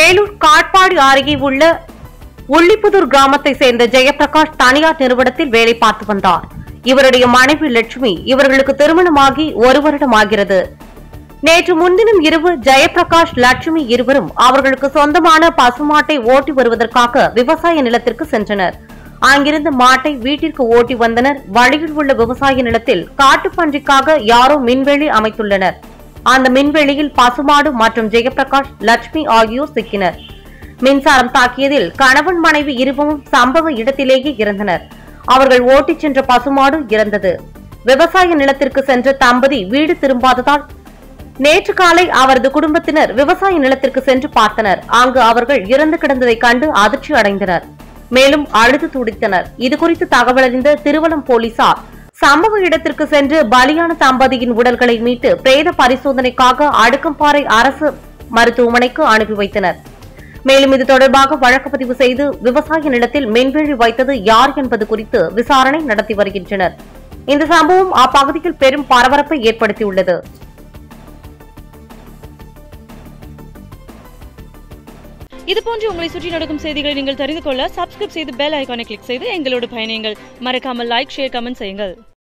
வேலூர் காட்பாடி அருகே உள்ள உள்ளிப்புதூர் கிராமத்தை சேர்ந்த ஜெயபிரகாஷ் தனியார் நிறுவனத்தில் வேலை பார்த்து வந்தார் இவருடைய மனைவி லட்சுமி இவர்களுக்கு திருமணமாகி ஒரு வருடம் ஆகிறது நேற்று முன்தினம் இரவு ஜெயபிரகாஷ் லட்சுமி இருவரும் அவர்களுக்கு சொந்தமான பசுமாட்டை ஓட்டி வருவதற்காக விவசாய நிலத்திற்கு சென்றனர் அங்கிருந்த மாட்டை வீட்டிற்கு ஓட்டி வந்தனர் வழியில் உள்ள விவசாய நிலத்தில் காட்டுப்பன்றிக்காக யாரோ மின்வெளி அமைத்துள்ளனர் அந்த மின்வெளியில் பசுமாடு மற்றும் ஜெயபிரகாஷ் லட்சுமி ஆகியோர் சிக்கினர் மின்சாரம் தாக்கியதில் கணவன் மனைவி இருவரும் சம்பவ இடத்திலேயே இறந்தனர் அவர்கள் ஓட்டிச் சென்ற பசுமாடு இறந்தது விவசாய நிலத்திற்கு சென்ற தம்பதி வீடு திரும்பாததால் நேற்று காலை அவரது குடும்பத்தினர் விவசாய நிலத்திற்கு சென்று பார்த்தனர் அங்கு அவர்கள் இறந்து கிடந்ததை கண்டு அதிர்ச்சி அடைந்தனர் மேலும் அழுது துடித்தனர் இதுகுறித்து தகவலறிந்த திருவலம் போலீசார் சம்பவ இடத்திற்கு சென்று பலியான தம்பதியின் உடல்களை மீட்டு பிரேத பரிசோதனைக்காக அடுக்கம்பாறை அரசு மருத்துவமனைக்கு அனுப்பி வைத்தனர் மேலும் இது தொடர்பாக வழக்கு பதிவு செய்து விவசாய நிலத்தில் மின்வெளி வைத்தது யார் என்பது குறித்து விசாரணை நடத்தி வருகின்றனர் இந்த சம்பவம் அப்பகுதியில் பெரும் பரபரப்பை ஏற்படுத்தியுள்ளது இது போன்று உங்களை சுற்றி நடக்கும் செய்திகளை நீங்கள் தெரிந்து கொள்ள சப்ஸ்கிரைப் செய்து பெல் ஐகானை கிளிக் செய்து எங்களோடு பயணியுங்கள் மறக்காமல் லைக் ஷேர் கமெண்ட் செய்யுங்கள்